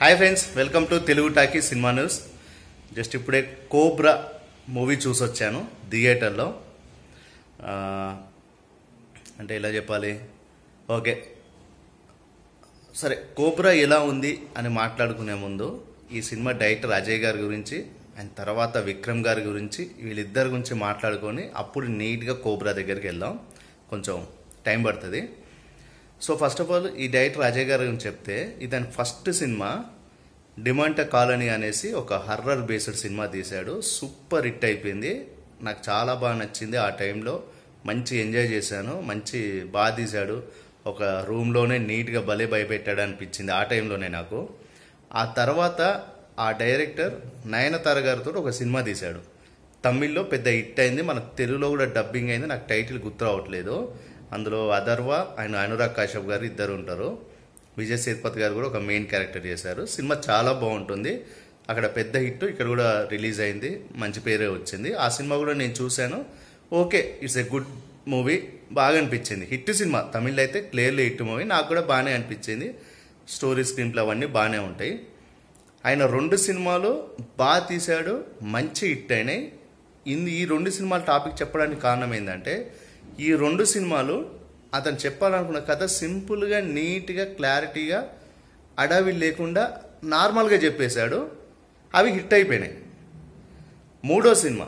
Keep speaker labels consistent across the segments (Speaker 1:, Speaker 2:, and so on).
Speaker 1: hi friends welcome to Telugu talkie cinema news just ఇప్పుడే Cobra movie చూసొచ్చాను థియేటర్లో ఆ, అంటే ఎలా చెప్పాలి ఓకే సరే కోబ్రా ఎలా ఉంది అని మాట్లాడుకునే ముందు ఈ సినిమా డైరెక్టర్ అజయ్ గారి గురించి అండ్ తర్వాత విక్రమ్ గారి గురించి వీళ్ళిద్దరి గురించి మాట్లాడుకొని అప్పుడు నీట్గా కోబ్రా దగ్గరికి వెళ్దాం కొంచెం టైం పడుతుంది సో ఫస్ట్ ఆఫ్ ఆల్ ఈ డైరెక్టర్ అజయ్ గారి గురించి చెప్తే ఇతని ఫస్ట్ సినిమా డిమాంట కాలనీ అనేసి ఒక హర్రర్ బేస్డ్ సినిమా తీశాడు సూపర్ హిట్ అయిపోయింది నాకు చాలా బాగా నచ్చింది ఆ టైంలో మంచి ఎంజాయ్ చేశాను మంచి బాగా తీశాడు ఒక రూమ్లోనే నీట్గా భలే భయపెట్టాడు అనిపించింది ఆ టైంలోనే నాకు ఆ తర్వాత ఆ డైరెక్టర్ నయనతార గారితో ఒక సినిమా తీశాడు తమిళ్లో పెద్ద హిట్ అయింది మన తెలుగులో కూడా డబ్బింగ్ అయింది నాకు టైటిల్ గుర్తు రావట్లేదు అందులో అదర్వ అండ్ అనురాగ్ కాశ్యప్ గారు ఇద్దరు ఉంటారు విజయ్ సేతుపతి గారు కూడా ఒక మెయిన్ క్యారెక్టర్ చేశారు సినిమా చాలా బాగుంటుంది అక్కడ పెద్ద హిట్ ఇక్కడ కూడా రిలీజ్ అయింది మంచి పేరే వచ్చింది ఆ సినిమా కూడా నేను చూశాను okay it's a good movie బాగా అనిపించింది హిట్ సినిమా తమిళ్ అయితే క్లియర్లీ హిట్ మూవీ నాకు కూడా బాగానే అనిపించింది స్టోరీ స్క్రీన్ ప్లే అవన్నీ బాగానే ఉంటాయి ఆయన రెండు సినిమాలు బాగా తీశాడు మంచి హిట్ అయినాయి ఇన్ ఈ రెండు సినిమాల టాపిక్ చెప్పడానికి కారణం ఏంటంటే ఈ రెండు సినిమాలు అతను చెప్పాలనుకున్న కథ సింపుల్గా నీట్గా క్లారిటీగా అడవి లేకుండా నార్మల్గా చెప్పేశాడు అవి హిట్ అయిపోయినాయి మూడో cinema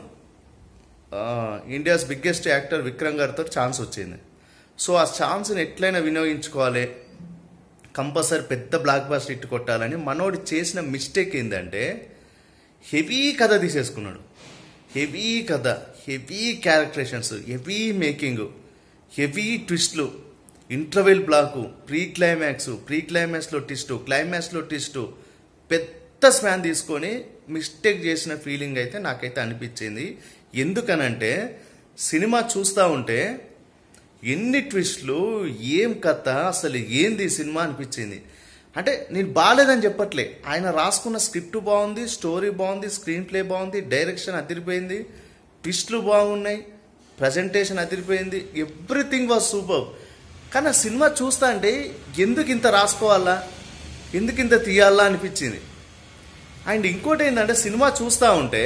Speaker 1: India's biggest actor Vikram గారితో ఛాన్స్ వచ్చింది సో ఆ ఛాన్స్ని ఎట్లయినా వినియోగించుకోవాలి కంపల్సరీ పెద్ద బ్లాక్ బాస్టర్ హిట్ కొట్టాలని మనోడు చేసిన మిస్టేక్ ఏంటంటే హెవీ కథ తీసేసుకున్నాడు హెవీ కథ heavy characterisations heavy making heavy ట్విస్ట్లు interval block pre climax pre క్లైమాక్స్లో ట్విస్టు క్లైమాక్స్లో ట్విస్టు పెద్ద స్పాన్ తీసుకొని మిస్టేక్ చేసిన ఫీలింగ్ అయితే నాకైతే అనిపించింది ఎందుకనంటే సినిమా చూస్తూ ఉంటే ఎన్ని ట్విస్ట్లు ఏం కథ అసలు ఏంది ఈ సినిమా అనిపించింది అంటే నేను బాగాలేదని చెప్పట్లే ఆయన రాసుకున్న స్క్రిప్ట్ బాగుంది స్టోరీ బాగుంది స్క్రీన్ ప్లే బాగుంది డైరెక్షన్ అదిరిపోయింది ట్విస్ట్లు బాగున్నాయి ప్రజెంటేషన్ అదిరిపోయింది ఎవ్రీథింగ్ వాజ్ సూపర్ కానీ ఆ సినిమా చూస్తా అంటే ఎందుకు ఇంత రాసుకోవాలా ఎందుకు ఇంత తీయాలా అనిపించింది అండ్ ఇంకోటి ఏంటంటే సినిమా చూస్తూ ఉంటే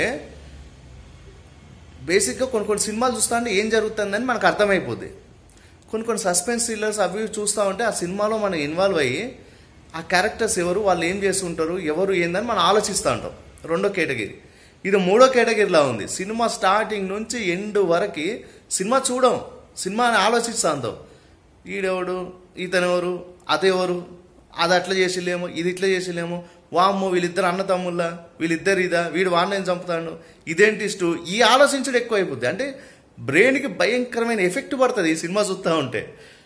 Speaker 1: బేసిక్గా కొన్ని కొన్ని సినిమాలు చూస్తా ఉంటే ఏం జరుగుతుందని మనకు అర్థమైపోద్ది కొన్ని కొన్ని సస్పెన్స్ థ్రిల్లర్స్ అవి ఇవి చూస్తూ ఉంటే ఆ సినిమాలో మనం ఇన్వాల్వ్ అయ్యి ఆ క్యారెక్టర్స్ ఎవరు వాళ్ళు ఏం చేస్తుంటారు ఎవరు ఏందని మనం ఆలోచిస్తూ ఉంటాం రెండో కేటగిరీ ఇది మూడో కేటగిరీలా ఉంది సినిమా స్టార్టింగ్ నుంచి ఎండ్ వరకు సినిమా చూడం సినిమాని ఆలోచిస్తూ ఉంటాం ఈడెవడు ఇతనెవరు అతెవరు అది అట్లా చేసిలేమో ఇది ఇట్లా చేసిలేమో వామ్మో వీళ్ళిద్దరు అన్న తమ్ముళ్ళ వీళ్ళిద్దరు ఇదా వీడు వాడిని చంపుతాడు ఇదేంటి ఇష్టు ఈ ఆలోచించడం ఎక్కువ అయిపోద్ది అంటే బ్రెయిన్కి భయంకరమైన ఎఫెక్ట్ పడుతుంది ఈ సినిమా చూస్తూ ఉంటే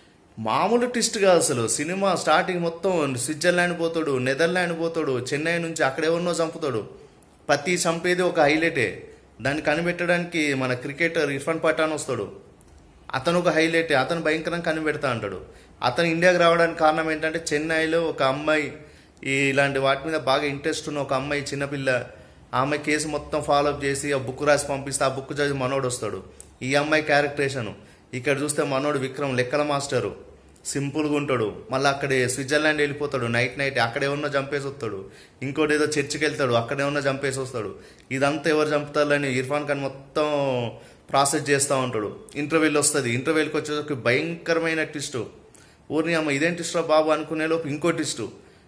Speaker 1: మామూలు ట్విస్ట్ కాదు అసలు సినిమా స్టార్టింగ్ మొత్తం స్విట్జర్లాండ్ పోతాడు నెదర్లాండ్ పోతాడు చెన్నై నుంచి అక్కడ ఎవరినో చంపుతాడు ప్రతి చంపేది ఒక హైలైటే దాన్ని కనిపెట్టడానికి మన క్రికెటర్ ఇర్ఫాన్ పఠాన్ వస్తాడు అతను ఒక హైలైట్ అతను భయంకరంగా కనిపెడతా అంటాడు అతను ఇండియాకి రావడానికి కారణం ఏంటంటే చెన్నైలో ఒక అమ్మాయి ఈ ఇలాంటి వాటి మీద బాగా ఇంట్రెస్ట్ ఉన్న ఒక అమ్మాయి చిన్నపిల్ల ఆ అమ్మాయి కేసు మొత్తం ఫాలో అప్ చేసి ఆ బుక్ రాసి పంపిస్తే ఆ బుక్ చదివి మనోడు వస్తాడు ఈ అమ్మాయి క్యారెక్టరేషన్ ఇక్కడ చూస్తే మనోడు విక్రమ్ లెక్కల మాస్టరు సింపుల్గా ఉంటాడు మళ్ళీ అక్కడే స్విట్జర్లాండ్ వెళ్ళిపోతాడు నైట్ నైట్ అక్కడే ఉన్న చంపేసి వస్తాడు ఇంకోటి ఏదో చర్చికి వెళ్తాడు అక్కడే ఉన్న చంపేసి వస్తాడు ఇదంతా ఎవరు చంపుతారని ఇర్ఫాన్ ఖాన్ మొత్తం ప్రాసెస్ చేస్తూ ఉంటాడు ఇంటర్వ్యూలు వస్తుంది ఇంటర్వ్యూకి వచ్చేసరికి భయంకరమైన ట్విస్ట్ ఊరిని అమ్మ ఇదేం ట్విస్ట్ రా బాబు అనుకునే లోపు ఇంకో ట్విస్ట్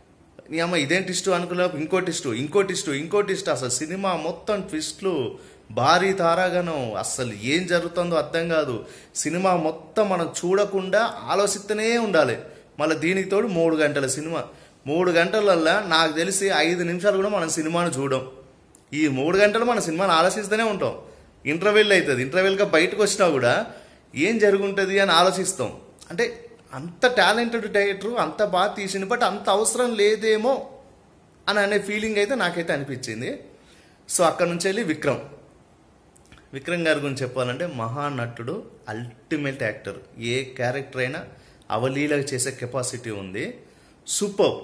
Speaker 1: నీ అమ్మ ఇదేం ట్విస్ట్ అనుకునే లోపు ఇంకో ట్విస్ట్ ఇంకో ట్విస్ట్ ఇంకో ట్విస్ట్ అసలు సినిమా మొత్తం ట్విస్ట్లు భారీ తారాగణం అస్సలు ఏం జరుగుతుందో అర్థం కాదు సినిమా మొత్తం మనం చూడకుండా ఆలోచిస్తూనే ఉండాలి మళ్ళీ దీనికి తోడు మూడు గంటల సినిమా మూడు గంటలల్లా నాకు తెలిసి ఐదు నిమిషాలు కూడా మనం సినిమాను చూడం ఈ మూడు గంటలు మన సినిమాని ఆలోచిస్తూనే ఉంటాం ఇంటర్వెల్ అవుతుంది ఇంటర్వెల్గా బయటకు వచ్చినా కూడా ఏం జరుగుంటుంది అని ఆలోచిస్తాం అంటే అంత టాలెంటెడ్ డైరెక్టర్ అంత బాగా తీసింది బట్ అంత అవసరం లేదేమో అని అనే ఫీలింగ్ అయితే నాకైతే అనిపించింది సో అక్కడ నుంచి వెళ్ళి విక్రమ్ విక్రమ్ గారి గురించి చెప్పాలంటే మహానటుడు అల్టిమేట్ యాక్టర్ ఏ క్యారెక్టర్ అయినా అవలీలగా చేసే కెపాసిటీ ఉంది సూపర్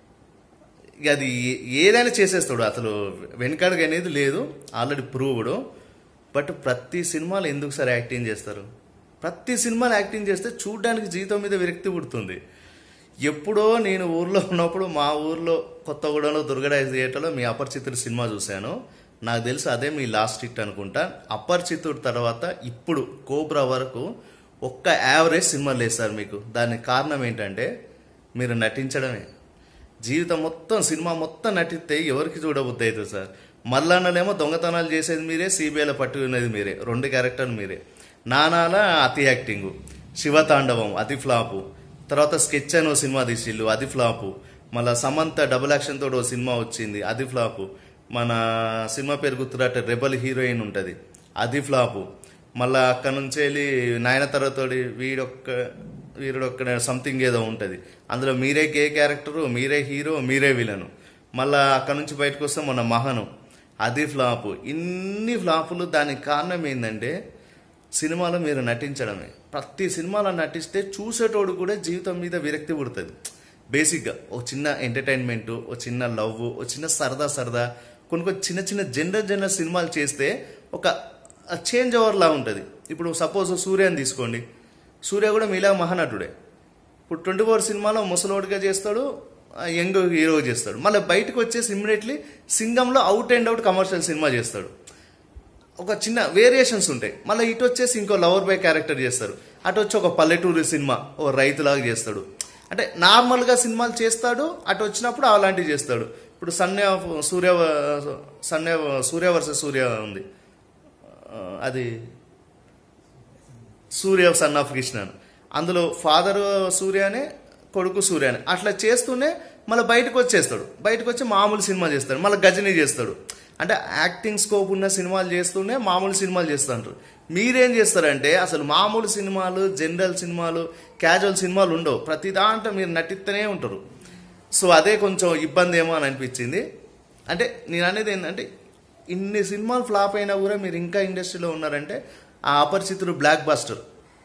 Speaker 1: ఇక అది ఏ- ఏదైనా చేసేస్తాడు అసలు వెనకడుగు అనేది లేదు ఆల్రెడీ ప్రూవ్డ్ బట్ ప్రతి సినిమాలో ఎందుకు సార్ యాక్టింగ్ చేస్తారు ప్రతి సినిమాలో యాక్టింగ్ చేస్తే చూడడానికి జీవితం మీద విరక్తి పుడుతుంది ఎప్పుడో నేను ఊర్లో ఉన్నప్పుడు మా ఊర్లో కొత్తగూడెంలో దుర్గరాజ థియేటర్లో మీ అపరిచితుడు సినిమా చూశాను నాకు తెలుసు అదే మీ లాస్ట్ హిట్ అనుకుంటా అపరిచితుడు తర్వాత ఇప్పుడు కోబ్రా వరకు ఒక్క యావరేజ్ సినిమాలు వేస్తారు మీకు దానికి కారణం ఏంటంటే మీరు నటించడమే జీవితం మొత్తం సినిమా మొత్తం నటిస్తే ఎవరికి చూడబుద్ధి అవుతుంది సార్ మల్లన్నలేమో దొంగతనాలు చేసేది మీరే సిబిఐలో పట్టుకునేది మీరే రెండు క్యారెక్టర్లు మీరే నానాల అతి యాక్టింగ్ శివతాండవం అతి ఫ్లాపు తర్వాత స్కెచ్ అని ఓ సినిమా తీసిళ్ళు అది ఫ్లాపు మళ్ళా సమంత డబుల్ యాక్షన్ తోటి ఓ సినిమా వచ్చింది అది ఫ్లాపు మన సినిమా పేరు గుర్తురాట రెబల్ హీరోయిన్ ఉంటుంది అది ఫ్లాపు మళ్ళా అక్కడ నుంచి వెళ్ళి నాయనతరతోడి వీడొక్క వీరుడొక్క సంథింగ్ ఏదో ఉంటుంది అందులో మీరే గే క్యారెక్టరు మీరే హీరో మీరే విలను మళ్ళా అక్కడ నుంచి బయటకు వస్తే మన మహను అది ఫ్లాపు ఇన్ని ఫ్లాపులు దానికి కారణం ఏంటంటే సినిమాలో మీరు నటించడమే ప్రతి సినిమాలో నటిస్తే చూసేటోడు కూడా జీవితం మీద విరక్తి పుడుతుంది బేసిక్గా ఓ చిన్న ఎంటర్టైన్మెంట్ ఓ చిన్న లవ్ ఓ చిన్న సరదా సరదా కొన్ని కొన్ని చిన్న చిన్న జనరల్ జనరల్ సినిమాలు చేస్తే ఒక చేంజ్ ఓవర్లా ఉంటుంది ఇప్పుడు సపోజ్ సూర్యని తీసుకోండి సూర్య కూడా మీలా మహానటుడే ఇప్పుడు ట్వంటీ ఫోర్ సినిమాలో ముసలోడిగా చేస్తాడు యంగ్ హీరో చేస్తాడు మళ్ళీ బయటకు వచ్చేసి ఇమ్మీడియట్లీ సింగంలో out and out commercial cinema చేస్తాడు ఒక చిన్న వేరియేషన్స్ ఉంటాయి మళ్ళీ ఇటు వచ్చేసి ఇంకో లవర్ బాయ్ క్యారెక్టర్ చేస్తారు అటు వచ్చి ఒక పల్లెటూరు సినిమా ఓ రైతులాగా చేస్తాడు అంటే నార్మల్గా సినిమాలు చేస్తాడు అటు వచ్చినప్పుడు అలాంటివి చేస్తాడు ఇప్పుడు సన్య సూర్య సన్య సూర్య వర్సెస్ సూర్య ఉంది ఆ, అది సూర్య సన్ ఆఫ్ కృష్ణ అందులో ఫాదర్ సూర్యనే కొడుకు సూర్యనే అట్లా చేస్తూనే మళ్ళీ బయటకు వచ్చేస్తాడు బయటకు వచ్చి మామూలు సినిమా చేస్తాడు మళ్ళీ గజని చేస్తాడు అంటే యాక్టింగ్ స్కోప్ ఉన్న సినిమాలు చేస్తూనే మామూలు సినిమాలు చేస్తుంటారు మీరేం చేస్తారంటే అసలు మామూలు సినిమాలు జనరల్ సినిమాలు క్యాజువల్ సినిమాలు ఉండవు ప్రతి దాంట్లో మీరు నటిస్తూనే ఉంటారు సో అదే కొంచెం ఇబ్బంది ఏమో అని అనిపించింది అంటే నేను అనేది ఏంటంటే ఇన్ని సినిమాలు ఫ్లాప్ అయినా కూడా మీరు ఇంకా ఇండస్ట్రీలో ఉన్నారంటే ఆ అపరిచితుడు బ్లాక్ బస్టర్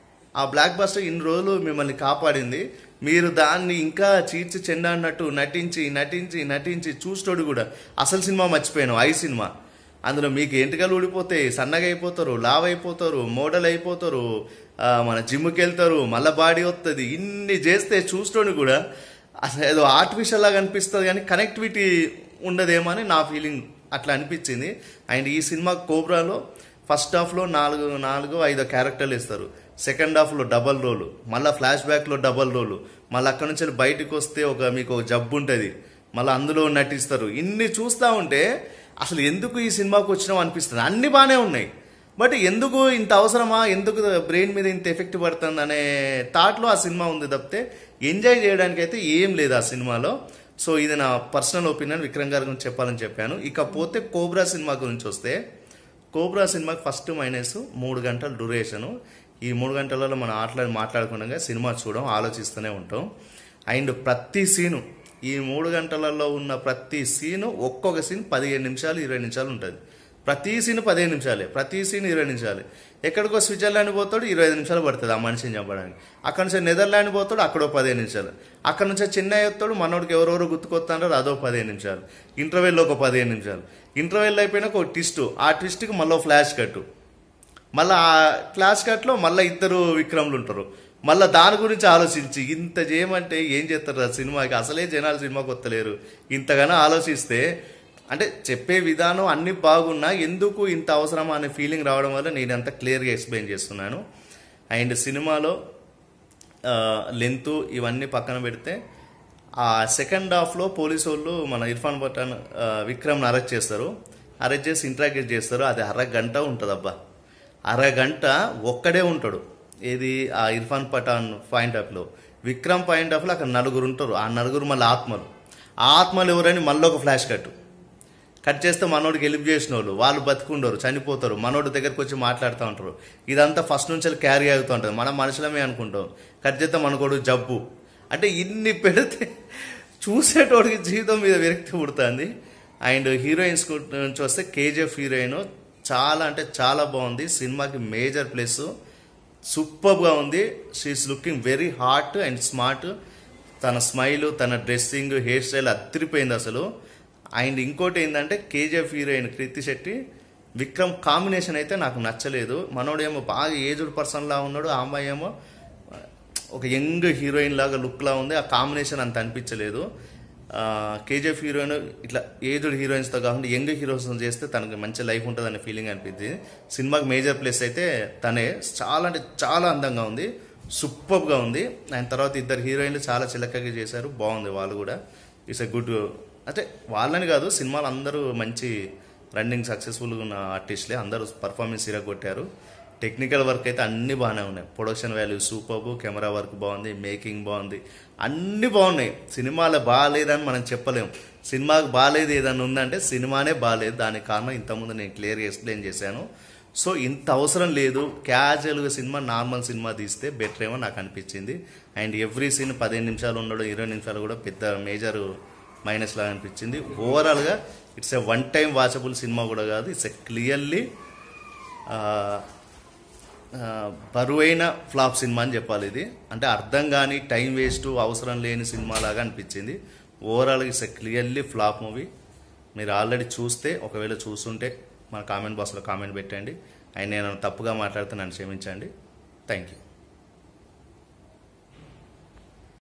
Speaker 1: ఆ బ్లాక్ బస్టర్ ఇన్ని రోజులు మిమ్మల్ని కాపాడింది మీరు దాన్ని ఇంకా చీల్చి చెండాడినట్టు నటించి నటించి నటించి చూస్తోడు కూడా అసలు సినిమా మర్చిపోయాను ఐ సినిమా అందులో మీకు ఎంటికలు ఊడిపోతాయి సన్నగా అయిపోతారు లావ్ అయిపోతారు మోడల్ అయిపోతారు ఆ, మన జిమ్కి వెళ్తారు మళ్ళీ బాడీ వస్తుంది ఇన్ని చేస్తే చూస్తోడు కూడా అసలు ఏదో ఆర్టిఫిషియల్ లాగా అనిపిస్తుంది కానీ కనెక్టివిటీ ఉండదేమో అని నా ఫీలింగ్ అట్లా అనిపించింది అండ్ ఈ సినిమా కోబ్రాలో ఫస్ట్ హాఫ్లో నాలుగు నాలుగు ఐదు క్యారెక్టర్లు ఇస్తారు సెకండ్ హాఫ్లో డబల్ రోలు మళ్ళీ ఫ్లాష్ బ్యాక్లో డబల్ రోలు మళ్ళీ అక్కడ నుంచి వెళ్ళి బయటకు వస్తే ఒక మీకు ఒక జబ్బు ఉంటుంది మళ్ళీ అందులో నటిస్తారు ఇన్ని చూస్తూ ఉంటే అసలు ఎందుకు ఈ సినిమాకి వచ్చినాం అనిపిస్తుంది అన్ని బాగానే ఉన్నాయి బట్ ఎందుకు ఇంత అవసరమా ఎందుకు బ్రెయిన్ మీద ఇంత ఎఫెక్ట్ పడుతుంది అనే థాట్లో ఆ సినిమా ఉంది తప్పితే ఎంజాయ్ చేయడానికి అయితే ఏం లేదు ఆ సినిమాలో సో ఇది నా పర్సనల్ ఒపీనియన్ విక్రమ్ గారి గురించి చెప్పాలని చెప్పాను ఇకపోతే కోబ్రా సినిమా గురించి వస్తే కోబ్రా సినిమాకి ఫస్ట్ మైనస్ మూడు గంటల డ్యూరేషను ఈ మూడు గంటలలో మనం ఆటలు మాట్లాడకుండా సినిమా చూడడం ఆలోచిస్తూనే ఉంటాం అండ్ ప్రతి సీను ఈ మూడు గంటలలో ఉన్న ప్రతి సీను ఒక్కొక్క సీన్ పదిహేను నిమిషాలు ఇరవై నిమిషాలు ఉంటుంది ప్రతి సీన్ పదిహేను నిమిషాలే ప్రతి సీన్ ఇరవై నిమిషాలే ఎక్కడికో స్విట్జర్లాండ్ పోతాడు ఇరవై ఐదు నిమిషాలు పడుతుంది ఆ మనిషిని చంపడానికి అక్కడ నుంచి నెదర్లాండ్ పోతాడు అక్కడో పదిహేను నిమిషాలు అక్కడ నుంచి చెన్నై వస్తాడు మనోడికి ఎవరెవరో గుర్తుకొస్తాడారు అదో పదిహేను నిమిషాలు ఇంటర్వెల్లో ఒక పదిహేను నిమిషాలు ఇంటర్వెల్ అయిపోయినాక ఒక ట్విస్ట్ ఆ ట్విస్ట్కి మళ్ళీ ఫ్లాష్ కట్టు మళ్ళీ ఆ క్లాస్ కట్లో మళ్ళీ ఇద్దరు విక్రమ్లు ఉంటారు మళ్ళీ దాని గురించి ఆలోచించి ఇంత చేయమంటే ఏం చేస్తారు ఆ సినిమాకి అసలే జనాలు సినిమాకి వస్తలేరు ఇంతగానో ఆలోచిస్తే అంటే చెప్పే విధానం అన్ని బాగున్నా ఎందుకు ఇంత అవసరమా అనే ఫీలింగ్ రావడం వల్ల నేను అంత క్లియర్గా ఎక్స్ప్లెయిన్ చేస్తున్నాను అండ్ సినిమాలో లెంత్ ఇవన్నీ పక్కన పెడితే ఆ సెకండ్ హాఫ్లో పోలీసు వాళ్ళు మన ఇర్ఫాన్ పఠాన్ ఆ, విక్రమ్ని అరెస్ట్ చేస్తారు అరెస్ట్ చేసి ఇంట్రాగేట్ చేస్తారు అది అరగంట ఉంటుంది అబ్బా అరగంట ఒక్కడే ఉంటాడు ఏది ఆ ఇర్ఫాన్ పఠాన్ పాయింట్ ఆఫ్లో విక్రమ్ పాయింట్ ఆఫ్లో అక్కడ నలుగురు ఉంటారు ఆ నలుగురు మళ్ళీ ఆత్మలు ఆ ఆత్మలు ఎవరని మళ్ళీ ఒక ఫ్లాష్ కట్టు కట్ చేస్తే మనోడికి హెల్ప్ చేసిన వాళ్ళు వాళ్ళు బతుకుండరు చనిపోతారు మనోడి దగ్గరకు వచ్చి మాట్లాడుతూ ఉంటారు ఇదంతా ఫస్ట్ నుంచి క్యారీ అవుతూ ఉంటుంది మనం మనుషులమే అనుకుంటాం కట్ చేస్తే మనకోడు జబ్బు అంటే ఇన్ని పెడితే చూసేటోడికి జీవితం మీద విరక్తి పుడుతుంది అండ్ హీరోయిన్స్ నుంచి వస్తే కేజీఎఫ్ హీరోయిన్ చాలా అంటే చాలా బాగుంది సినిమాకి మేజర్ ప్లస్ సూపర్గా ఉంది she's looking very hot and smart తన స్మైల్ తన డ్రెస్సింగ్ హెయిర్ స్టైల్ అద్దరిపోయింది అసలు అండ్ ఇంకోటి ఏంటంటే KGF heroine Keerthi Shetty Vikram combination అయితే నాకు నచ్చలేదు మనోడేమో బాగా ఏజ్డ్ పర్సన్ లా ఉన్నాడు ఆ అమ్మాయి ఏమో ఒక యంగ్ హీరోయిన్ లాగా లుక్లా ఉంది ఆ కాంబినేషన్ అంత అనిపించలేదు కేజీఎఫ్ హీరోయిన్ ఇట్లా ఏజ్డ్ హీరోయిన్స్తో కాకుండా యంగ్ హీరోస్ చేస్తే తనకి మంచి లైఫ్ ఉంటుందనే ఫీలింగ్ అనిపించింది సినిమాకి మేజర్ ప్లేస్ అయితే తనే చాలా అంటే చాలా అందంగా ఉంది సూపర్గా ఉంది ఆయన తర్వాత ఇద్దరు హీరోయిన్లు చాలా చిలకగా చేశారు బాగుంది వాళ్ళు కూడా ఇట్స్ ఎ గుడ్ అంటే వాళ్ళని కాదు సినిమాలు అందరూ మంచి రన్నింగ్ సక్సెస్ఫుల్గా ఉన్న ఆర్టిస్టులే అందరూ పర్ఫార్మెన్స్ కొట్టారు టెక్నికల్ వర్క్ అయితే అన్ని బాగానే ఉన్నాయి production value super camera work బాగుంది మేకింగ్ బాగుంది అన్ని బాగున్నాయి సినిమాలో బాగాలేదని మనం చెప్పలేం సినిమాకి బాగాలేదు ఏదన్నా ఉందంటే సినిమానే బాగాలేదు దానికి కారణం ఇంతకుముందు నేను క్లియర్గా ఎక్స్ప్లెయిన్ చేశాను సో ఇంత అవసరం లేదు క్యాజువల్గా సినిమా నార్మల్ సినిమా తీస్తే బెటర్ ఏమో నాకు అనిపించింది అండ్ ఎవ్రీ సీన్ పదిహేను నిమిషాలు ఉండడం ఇరవై నిమిషాలు కూడా పెద్ద మేజర్ మైనస్ లాగా అనిపించింది ఓవరాల్గా it's a one time watchable cinema కూడా కాదు ఇట్స్ ఎ క్లియర్లీ బరువైన ఫ్లాప్ సినిమా అని చెప్పాలి ఇది అంటే అర్థం కాని టైం వేస్ట్ అవసరం లేని సినిమా లాగా అనిపించింది ఓవరాల్గా it's a clearly flop movie మీరు ఆల్రెడీ చూస్తే ఒకవేళ చూస్తుంటే మన కామెంట్ బాక్స్లో కామెంట్ పెట్టండి అండ్ నేను తప్పుగా మాట్లాడితే నన్ను క్షమించండి థ్యాంక్ యూ